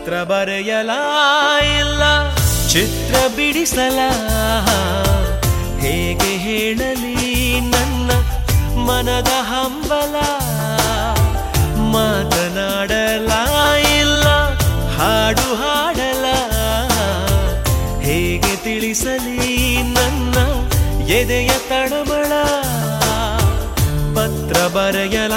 ಪತ್ರ ಬರೆಯಲ ಇಲ್ಲ ಚಿತ್ರ ಬಿಡಿಸಲ ಹೇಗೆ ಹೇಳಲಿ ನನ್ನ ಮನದ ಹಂಬಲ ಮಾತನಾಡಲ ಇಲ್ಲ ಹಾಡು ಹಾಡಲ ಹೇಗೆ ತಿಳಿಸಲಿ ನನ್ನ ಎದೆಯ ತಳಮಳ ಪತ್ರ ಬರೆಯಲ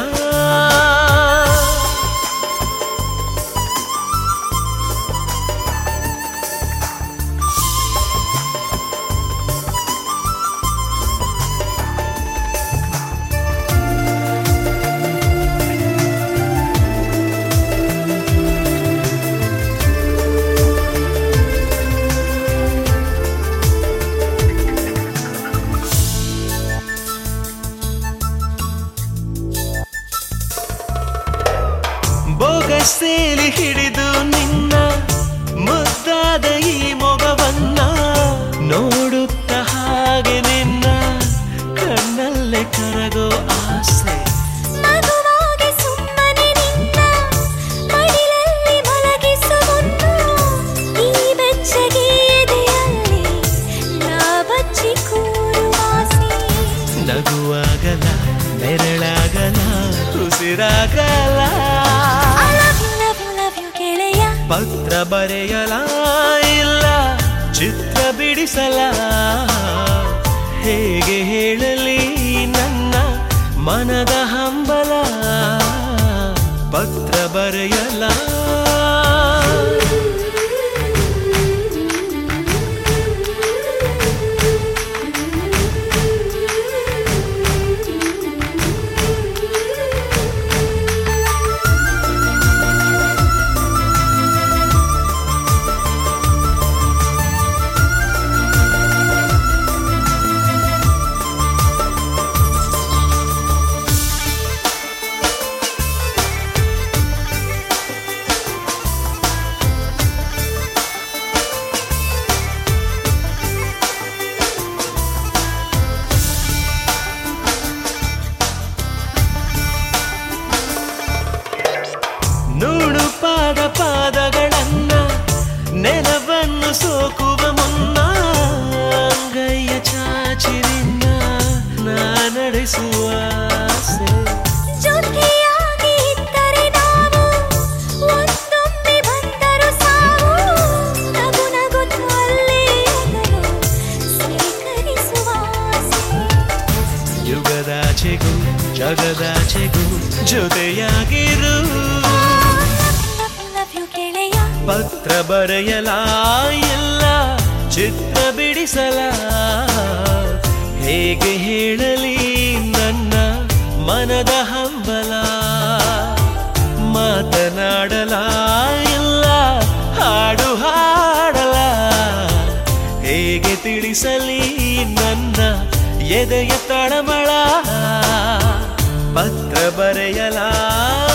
ಬೊಗಸೇಲಿ ಹಿಡಿದು ನಿನ್ನ ಮುದ್ದಾದ ಈ ಮೊಗವನ್ನ ನೋಡುತ್ತ ಹಾಗೆ ನಿನ್ನ ಕಣ್ಣಲ್ಲೇ ಕರಗೋ ಆಸೆ ಮಗುವಾಗಿ ಸುಮ್ಮನೆ ನಿನ್ನ ಮಡಿಲಲ್ಲಿ ಮಲಗಿಸುವುದು ಈ ಬೆಚ್ಚಗೆ ಎದೆಯಲ್ಲಿ ನಾ ಬಚ್ಚಿ ಕೂರುವಾಸಿ ನಗುವಾಗಲ ನೆರಳಾಗಲ ಉಸಿರಾಗಲ I love you, love you, love you ಗೆಳೆಯ ಪತ್ರ ಬರೆಯಲ ಇಲ್ಲ ಚಿತ್ರ ಬಿಡಿಸಲ ಹೇಗೆ ಹೇಳಲಿ ನನ್ನ ಮನದ ಹಂಬಲ ಪತ್ರ ಬರೆಯಲ ನುಣುಪಾದ ಪಾದಗಳನ್ನ ನೆಲವನ್ನು ಸೋಕುವ ಮುನ್ನ ಅಂಗೈಯ ಚಾಚಿರಿನ್ನ ನಾ ನಡೆಸುವ ಆಸೆ. ಜೊತೆಯಾಗಿ ಇದ್ದರೆ ನಾವು ಒಂದೊಮ್ಮೆ ಬಂದರು ಸಾವು ನಗು ನಗುತ್ತಲ್ಲೇ ಅದನ್ನು ಸ್ವೀಕರಿಸುವ ಆಸೆ. ಯುಗದಾಚೆಗೂ ಜಗದಾಚೆಗೂ ಜೊತೆಯಾಗಿರು Love you, love you ಗೆಳೆಯ ಪತ್ರ ಬರೆಯಲ ಇಲ್ಲ ಚಿತ್ರ ಬಿಡಿಸಲ ಹೇಗೆ ಹೇಳಲಿ ನನ್ನ ಮನದ ಹಂಬಲ ಮಾತನಾಡಲ ಇಲ್ಲ ಹಾಡು ಹಾಡಲ ಹೇಗೆ ತಿಳಿಸಲಿ ನನ್ನ ಎದೆಯ ತಳಮಳ ಪತ್ರ ಬರೆಯಲ